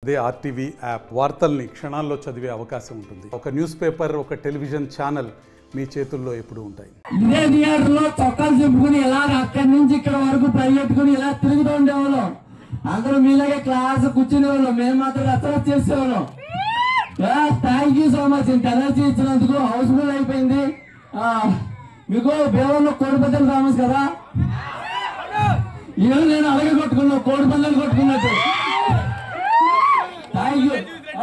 అదే RTV app వార్తల్ని క్షణాల్లో చదివే అవకాశం ఉంటుంది ఒక న్యూస్ పేపర్ ఒక టెలివిజన్ ఛానల్ మీ చేతుల్లో ఎప్పుడూ ఉంటాయి ఇదే థియేటర్ లో చొక్కాలు చెప్పుకుని ఇలాగ అక్కడి నుంచి ఇక్కడ వరకు పరిగెట్టుకుని ఇలా తిరుగుతూ ఉండేవాళ్ళం అందరూ మీలాగే క్లాస్ కూర్చునేవాళ్ళం మేము మాత్రం రచన చేసేవాళ్ళం థ్యాంక్ యూ సో మచ్ ఇంత ఎనర్జీ ఇచ్చినందుకు హౌస్ఫుల్ అయిపోయింది ఆ, మీకు బేవర్లో కోడిపందాలు ఫేమస్ కదా ఈరోజు నేను అలాగే కొట్టుకున్నా కోడిపందాలు కొట్టుకున్నట్టు థ్యాంక్ యూ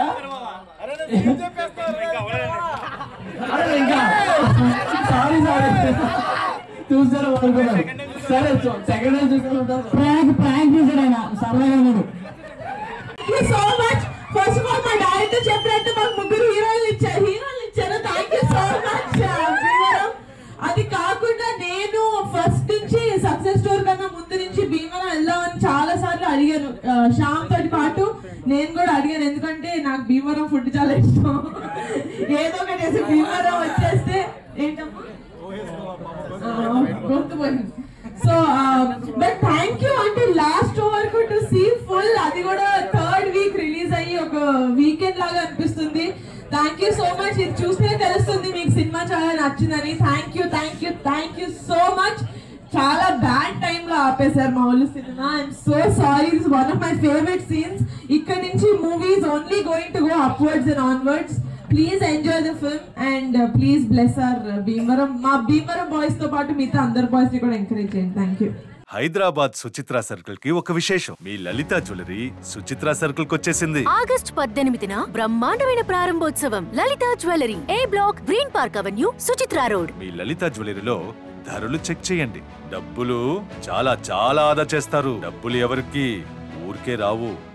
అరే ఇంకా సారీ సారీ చూసారు అనుకున్నాను సరే సెకండ్ హ్యాండ్ చూసుకుంటారు ప్రాంక్ ప్రాంక్ చేశాడు ఆయన సరదాగా ఉన్నాడు thank you so much first of all మా డాడీతో చెప్పినట్టు మాకు ముగ్గురు హీరోలు ఇచ్చారు హీరోలు ఇచ్చారు thank you so much Bhimavaram అది కాకుండా నేను ఫస్ట్ నుంచి సక్సెస్ స్టోర్ కన్నా ముందు నుంచి భీమవరం వెళ్దామని చాలా సార్లు అడిగాను ఆ, శ్యామ్ తోటి పాటు నేను కూడా అడిగాను ఎందుకంటే నాకు భీమవరం ఫుడ్ చాలా ఇష్టం ఏదో ఒకటి వేసి భీమవరం వచ్చేస్తే ఏంటమ్మా గుర్తుపోయింది సో బట్ థ్యాంక్ యూ అంటే లాస్ట్ వరకు టు సీ ఫుల్ అది కూడా థర్డ్ వీక్ రిలీజ్ అయ్యి ఒక వీకెండ్ లాగా అనిపిస్తుంది థ్యాంక్ యూ సో మచ్ ఇది చూస్తే తెలుస్తుంది మీకు సినిమా చాలా నచ్చిందని thank you thank you thank you so much చాలా బ్యాడ్ టైం లో ఆపేశారు మా వాళ్ళు cinema I'm so sorry this one of my favourite scenes ఇక్కడ నుంచి movies only going to go upwards and onwards please enjoy the film and please bless our Bhimavaram మా Bhimavaram boys తో పాటు మిగతా అందరు బాయ్స్ ని కూడా ఎంకరేజ్ చేయండి thank you Hyderabad Suchitra circle కి ఒక విశేషం మీ లలిత జ్యువెలరీ సుచిత్ర సర్కిల్ కి వచ్చేసింది ఆగస్ట్ పద్దెనిమిదిన బ్రహ్మాండమైన ప్రారంభోత్సవం Lalitha jewellery A block green park avenue Suchitra road మీ లలిత జ్యువెలరీలో ధరలు చెక్ చేయండి డబ్బులు చాలా చాలా ఆదా చేస్తారు డబ్బులు ఎవరికి ఊరికే రావు